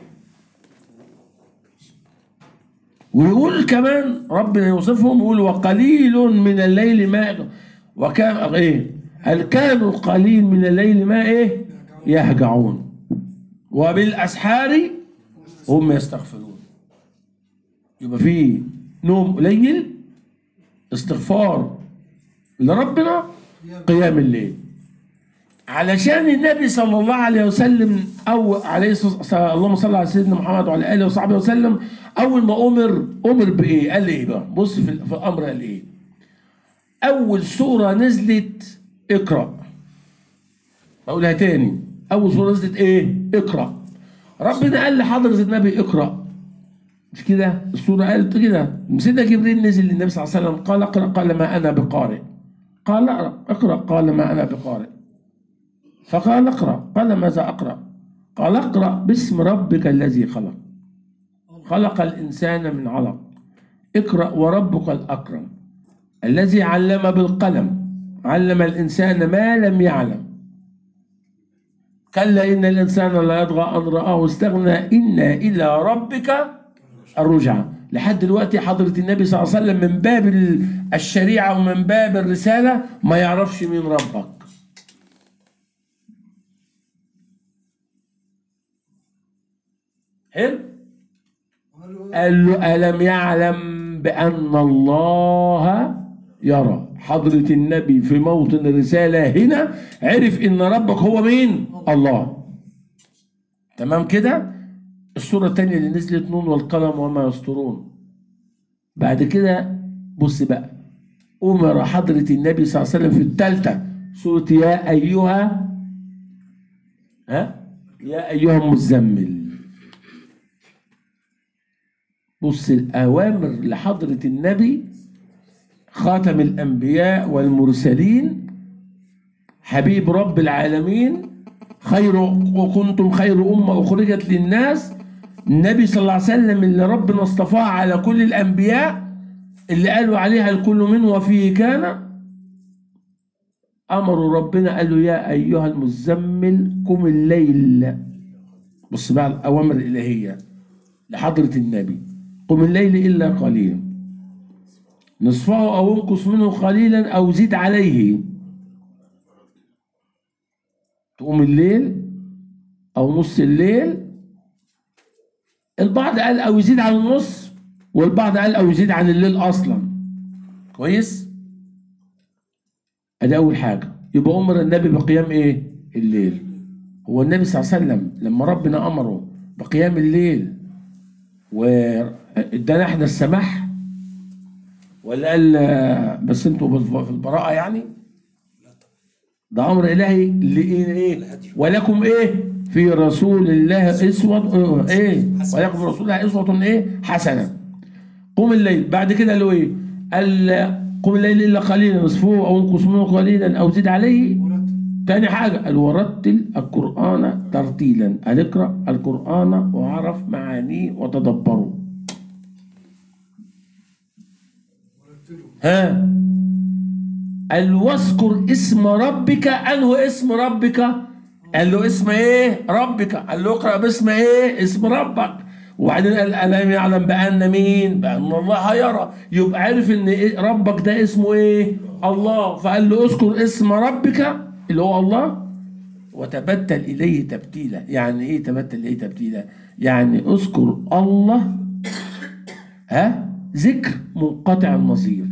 ويقول كمان ربنا يوصفهم يقول وقليل من الليل ما وكان ايه هل كانوا قليل من الليل ما ايه يهجعون وبالاسحار هم يستغفرون يبقى في نوم قليل استغفار لربنا قيام الليل علشان النبي صلى الله عليه وسلم او عليه الصلاه اللهم صل على سيدنا محمد وعلى اله وصحبه وسلم اول ما امر امر بايه؟ قال ايه بقى؟ بص في, في الامر قال ايه؟ اول سوره نزلت اقرا اقولها تاني اول سوره نزلت ايه؟ اقرا ربنا قال لحضره النبي اقرا مش كده؟ السوره قالت كده سيدنا جبريل نزل للنبي صلى الله عليه وسلم قال اقرا قال ما انا بقارئ قال اقرا اقرا قال ما انا بقارئ فقال اقرأ قال ماذا أقرأ قال اقرأ باسم ربك الذي خلق خلق الإنسان من علق اقرأ وربك الأكرم الذي علم بالقلم علم الإنسان ما لم يعلم كلا إن الإنسان لا يطغى أن رآه استغنى إن إلى ربك الرجعة لحد دلوقتي حضرة النبي صلى الله عليه وسلم من باب الشريعة ومن باب الرسالة ما يعرفش مين ربك حلو قال له ألم يعلم بأن الله يرى حضرة النبي في موطن الرسالة هنا عرف إن ربك هو مين الله تمام كده السورة التانية اللي نزلت نون والقلم وما يسطرون بعد كده بص بقى أمر حضرة النبي صلى الله عليه وسلم في الثالثة سورة يا أيها ها يا أيها المزمل بص الأوامر لحضرة النبي خاتم الأنبياء والمرسلين حبيب رب العالمين خير وكنتم خير أمة أخرجت للناس النبي صلى الله عليه وسلم اللي ربنا اصطفاه على كل الأنبياء اللي قالوا عليها الكل منه وفيه كان أمروا ربنا قال له يا أيها المزمل قم الليل بص بقى الأوامر الإلهية لحضرة النبي قم الليل إلا قليلا نصفه أو انقص منه قليلا أو زد عليه تقوم الليل أو نص الليل البعض قال أو يزيد عن النص والبعض قال أو يزيد عن الليل أصلا كويس أدي أول حاجة يبقى أمر النبي بقيام إيه الليل هو النبي صلى الله عليه وسلم لما ربنا أمره بقيام الليل وادانا احنا السماح ولا قال بس انتوا في البراءة يعني ده امر الهي لايه ايه ولكم ايه في رسول الله اسوة ايه ولكم في رسول الله اسوة ايه حسنة قم الليل بعد كده قال له ايه قال قم الليل الا قليلا نصفه او انقص منه قليلا او زد عليه تاني حاجة قال ورتل القرآن ترتيلا قال اقرأ القرآن وعرف معانيه وتدبره ورتلوا ها قال واذكر اسم ربك انه اسم ربك قال له اسم ايه ربك قال له اقرا باسم ايه اسم ربك وبعدين قال الم يعلم بان مين بان الله يرى يبقى عرف ان إيه ربك ده اسمه ايه الله فقال له اذكر اسم ربك اللي هو الله وتبتل اليه تبتيلا يعني ايه تبتل اليه تبتيلا يعني اذكر الله ها ذكر منقطع النظير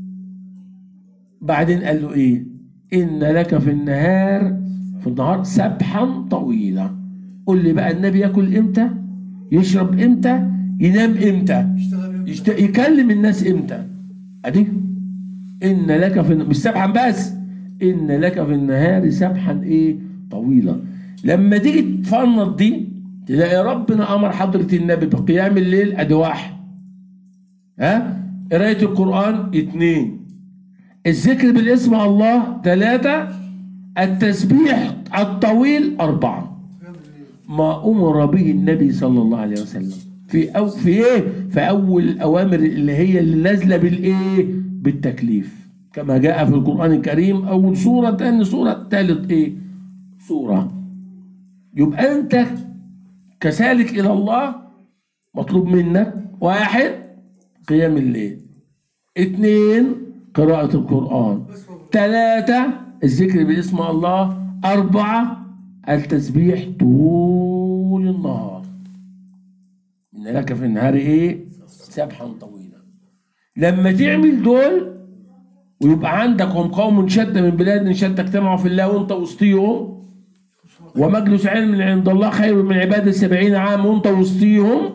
بعدين قال له ايه ان لك في النهار في النهار سبحا طويلا قول لي بقى النبي ياكل امتى يشرب امتى ينام امتى اشتغل يوم يشت... يكلم الناس امتى ادي ان لك في مش سبحا بس ان لك في النهار سبحا ايه طويلا لما تيجي تفنط دي تلاقي ربنا امر حضره النبي بقيام الليل ادي واحد ها قرايه القران اتنين الذكر بالاسم الله ثلاثه التسبيح الطويل اربعه قيام الليل ما امر به النبي صلى الله عليه وسلم في أو في ايه في اول الاوامر اللي هي اللي نازله بالايه بالتكليف كما جاء في القران الكريم اول سوره ثاني سوره ثالث ايه سوره يبقى انت كسالك الى الله مطلوب منك واحد قيام الليل اثنين قراءة القرآن بس والله ثلاثة الذكر باسم الله أربعة التسبيح طول النهار إن لك في النهار إيه سبحا طويلا لما تعمل دول ويبقى عندك هم قوم شتى من بلاد شتى اجتمعوا في الله وانت وسطيهم ومجلس علم من عند الله خير من عبادة السبعين عام وانت وسطيهم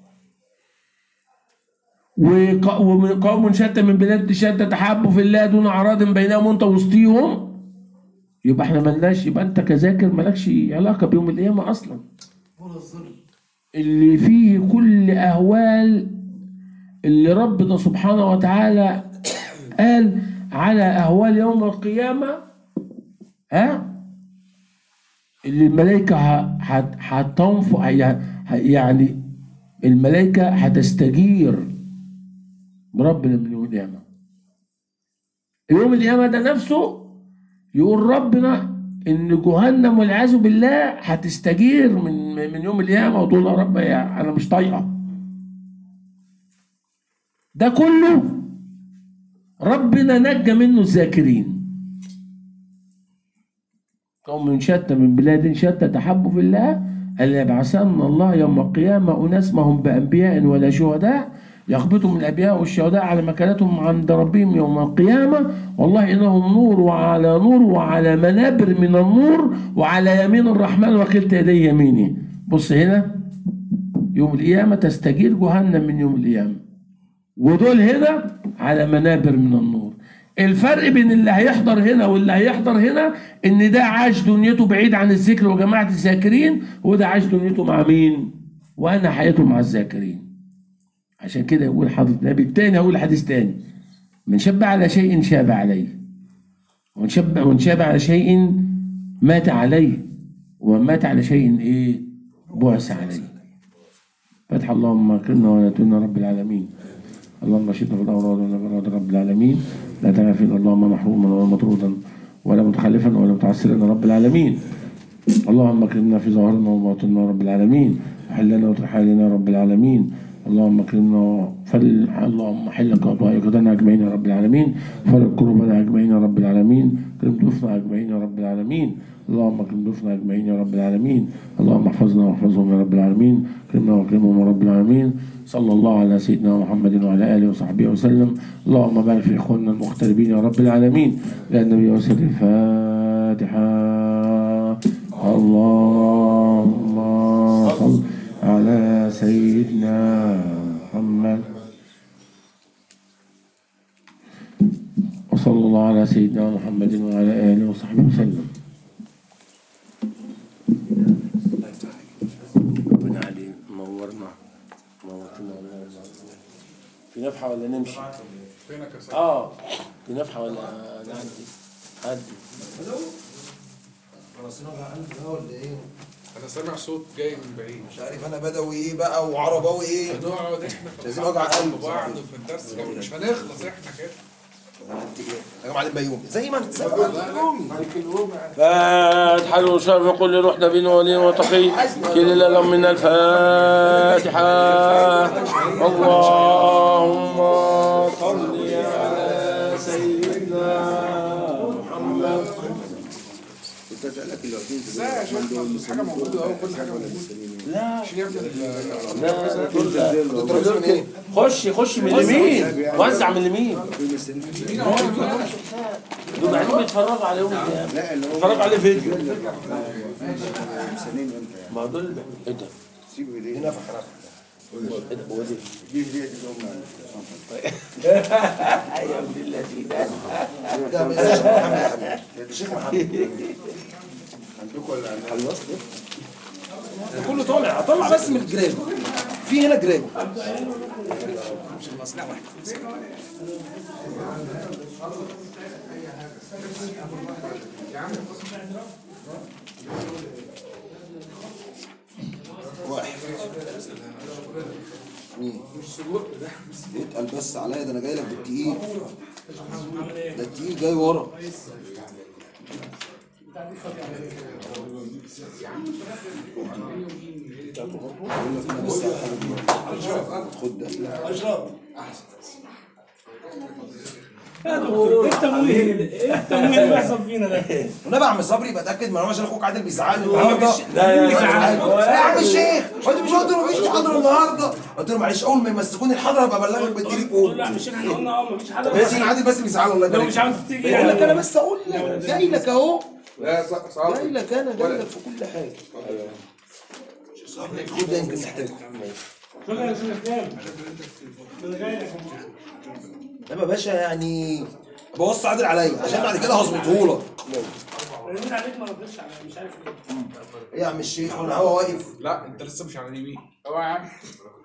وق- ومن قوم شتى من بلاد شتى تحابوا في الله دون اعراض بينهم وانت وسطيهم يبقى احنا ملناش يبقى انت كذاكر مالكش علاقه بيوم القيامه اصلا ولا الظل اللي فيه كل اهوال اللي ربنا سبحانه وتعالى قال على اهوال يوم القيامه ها اللي الملائكه ه- هت- هتنفق ه- يعني الملائكه هتستجير بربنا من يوم القيامه يوم القيامه ده نفسه يقول ربنا ان جهنم والعياذ بالله هتستجير من من يوم القيامه وتقول يا رب يا انا مش طايقه ده كله ربنا نجى منه الذاكرين قوم شتى من بلاد شتى تحبوا في الله أن يبعثن الله يوم القيامة أناس ما هم بأنبياء ولا شهداء يخبطهم الأنبياء والشهداء على مكانتهم عند ربهم يوم القيامة والله إنهم نور وعلى نور وعلى منابر من النور وعلى يمين الرحمن وكلتا يدي يمينه بص هنا يوم القيامة تستجير جهنم من يوم القيامة ودول هنا على منابر من النور الفرق بين اللي هيحضر هنا واللي هيحضر هنا ان ده عاش دنيته بعيد عن الذكر وجماعة الذاكرين وده عاش دنيته مع مين وانا حياته مع الذاكرين عشان كده يقول حضرة النبي التاني هقول حديث تاني من شب على شيء شاب عليه ومن شب ومن شاب على شيء مات عليه ومن مات على شيء ايه بعث عليه فتح اللهم اكرمنا ولا تهنا رب العالمين اللهم شئنا في الاوراد ونبراد رب العالمين لا تدع فينا اللهم محروما ولا مطرودا ولا متخلفا ولا متعسرا رب العالمين اللهم اكرمنا في ظاهرنا وباطننا رب العالمين وحلنا وترحالنا رب العالمين اللهم اكرمنا فل اللهم حل قضاء اجمعين يا رب العالمين فرق كربنا اجمعين يا رب العالمين اكرم ضيوفنا اجمعين يا رب العالمين اللهم اكرم ضيوفنا اجمعين يا رب العالمين اللهم احفظنا واحفظهم يا رب العالمين اكرمنا واكرمهم يا رب العالمين صلى الله على سيدنا محمد وعلى اله وصحبه وسلم اللهم بارك في اخواننا المغتربين يا رب العالمين لان النبي وسر الفاتحه اللهم صل على سيدنا محمد وصلى الله على سيدنا محمد وعلى آله وصحبه وسلم ربنا علي نورنا نورتنا في نفحة ولا نمشي؟ فينك يا سيدي اه في نفحة ولا نعدي؟ عدي راسنا وجع قلب بقى ولا ايه؟ انا سامع صوت جاي من بعيد مش عارف انا بدوي ايه بقى وعرباوي ايه؟ هنقعد احنا في لازم وجع الحلقة قلب جنب بعض صحيح. في الدرس مش هنخلص احنا كده يا جماعه بيومي زي ما انت زي ما انت بيومي فاتحة وشر كل روح نبي ولي وتقي كل لهم من الفاتحة اللهم صل على سيدنا محمد كنت اسالك دلوقتي انت ازاي عشان كل حاجه موجوده اهو كل حاجه موجوده لا عشان يا ابني ال- لا دول- بتدرس من ايه؟ خش خش من اليمين وزع من اليمين دول قاعدين بيتفرجوا عليهم لا اللي هو بيتفرجوا عليه فيديو مسنين انت يعني ما دول ايه ده؟ سيبه ليه نفخ نفخ ايه ده هو ده؟ جيب دي تقوم يا ابن الذين ده من الشيخ محمد يا حبيبي الشيخ محمد عندكم ولا عندنا كله طالع طلع بس من الجراب في هنا جراب واحد اثنين اتقل بس عليا ده انا جاي لك بالتقيل ده التقيل جاي ورا بس على حاجة دي. خد ده التمويه التمويه اللي بيحصل فينا ده والنبي يا عم صبري بتاكد ما انا عشان اخوك عادل بيزعلني النهارده لا يا يا عم الشيخ قلت مش قلت له مفيش محاضره النهارده قلت له معلش اول ما يمسكوني الحضره ابقى ابلغك قول له بالتليفون يا عم الشيخ احنا قلنا اه مفيش حاجه بس عادل بس بيزعل الله لو يبارك مش فيك. عاوز تيجي بقول لك انا بس اقول لك جاي لك اهو لا ص- صعب جاي لك انا جاي لك في كل حاجه صبري خد ده يمكن نحتاجه شكرا يا شيخ اسلام انا جاي لك طب يا باشا يعني بوص عادل عليا عشان بعد كده هظبطه لك رنيت عليك ما ردتش عليا مش عارف ليه ايه يا عم الشيخ وانا هو واقف لا انت لسه مش على اليمين اوعى يا عم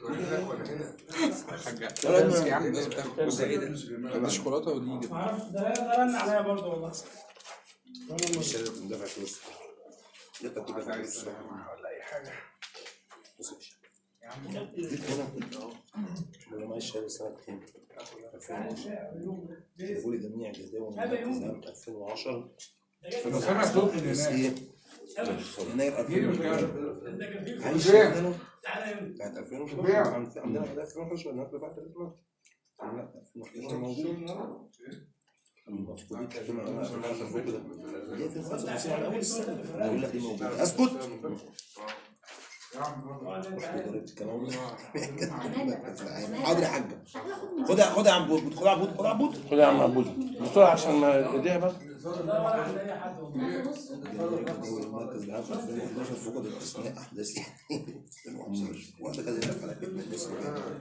حاجة امسك يا عم الناس بتاخد بص ايه ده ده شوكولاته ودي ما اعرفش ده ده رن عليا برضه والله مش لازم دافع فلوس لا انت بتدفع فلوس ولا اي حاجه بص يا عم ديك هنا انا معيش شهاده سنه كام 2010 جابوا لي جميع جداول من 2010 انا سامع صوت من بس هناك ايه يناير 2011 ده كان في عايش بيع. عندنا تعالى يا ابني. بتاعت 2011 بيع. عند- عندنا بدأت 2011 الناس دفعت 2011 لا 2011 موجود المفروض تكون على 2010 فوق كده دي 2055 على اول السنه بقول لك دي موجوده اسكت حاضر يا حاجه خدها خدها يا عم بود خدها يا عم بود خدها يا عم بود خد يا عم عبود بسرعة عشان ما ايديها بس ده ولا عند اي حد والله المركز ده في 2011 فقد الاستثناء احداث وهذا كذا يدفع على من الاسم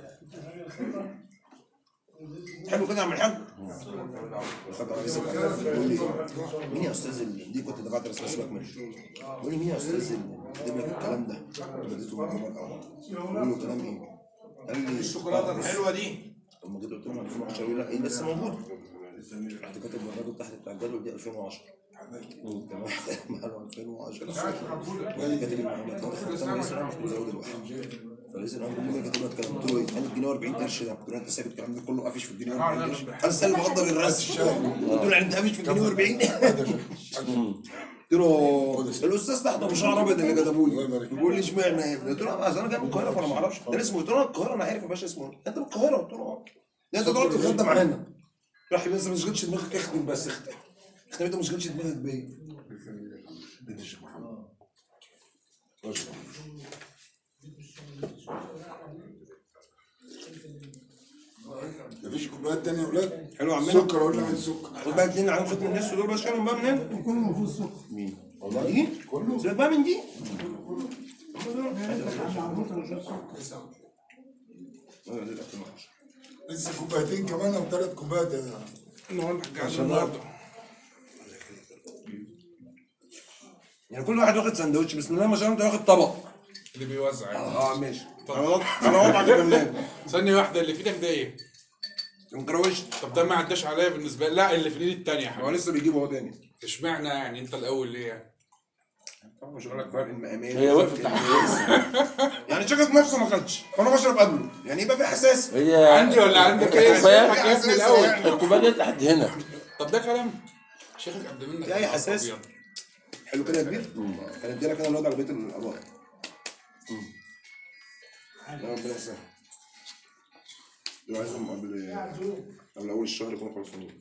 حلو كده يا عم الحاج خد على اسمك. بيقول لي مين يا استاذ اللي دي كنت دفعت رسمه سيبك منه بيقول لي مين يا استاذ اللي كاتب لك الكلام ده اديته معلومات اهو بقول له كلام ايه قال لي الشوكولاته الحلوه دي لما جيت قلت لهم 2010 يقول لا ايه لسه موجود رحت كاتب الراجل تحت بتاع الجدول دي 2010 تمام معلومه 2010 وقال كاتب المعلومات هو دخل قدام رئيس الامر مش بزود الواحد فرئيس الامر بيقول لي كاتب لك الكلام قلت له ايه؟ قال الجنيه 40 قرش ده قلت له انت سايب الكلام ده كله قافش في الجنيه 40 قرش قال استنى بقدر الرسم قلت له يعني انت قافش في الجنيه 40 قلت له الاستاذ تحت ابو شعر ابيض اللي كتبه لي بيقول لي اشمعنى يا ابني؟ قلت له اصل انا جاي من القاهره فانا ما اعرفش ده اسمه قلت له أنا القاهره انا عارف يا باشا اسمه إيه. انت من القاهره قلت له اه لا انت تقعد تتغدى معانا راح بس ما تشغلش دماغك اختم بس اختم اختم انت ما تشغلش دماغك بيا مفيش كوبايات تانية يا ولاد؟ حلو يا عمنا سكر اقول لك عايز سكر خد بقى اتنين على ختم الناس دول بس كانوا بقى منين؟ كله المفروض سكر مين؟ والله دي؟ كله سيبك بقى من دي لسه كوبايتين كمان او ثلاث كوبايات يا عشان النهارده يعني كل واحد واخد سندوتش بسم الله ما شاء الله انت واخد طبق اللي بيوزع يعني. اه ماشي انا وضع انا وضع كمان ثانية واحدة اللي في ايدك ده ايه؟ مكروشت طب ده ما عداش عليا بالنسبة لي لا اللي في الايد التانية يا هو حبيبي لسه بيجيبه هو تاني اشمعنى يعني انت الاول ليه يعني؟ طبعا مش هقول لك فرق المقامات هي وقفت تحت يعني شكلك نفسه ما خدش وانا بشرب قبله يعني يبقى في احساس هي عندي ولا عندك ايه؟ الكوباية شايفك يا ابني الاول الكوبايه جت لحد هنا طب ده كلام شيخك قد منك في اي حساس حلو كده يا كبير كان ادينا كده الوضع على بيت الاباء لا ربنا يسهل يبقى عايزهم قبل قبل اول الشهر يكونوا خلصانين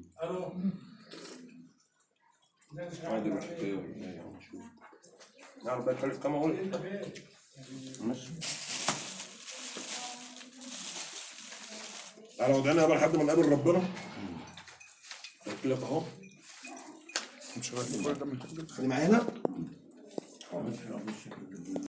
عادي الحكايه ولا إيه؟ نشوف نعرف بقى تكلف كام اقول ماشي على وضعنا بقى لحد ما نقابل ربنا قلت لك اهو مش هو كل ده من خلي معايا هنا ماشي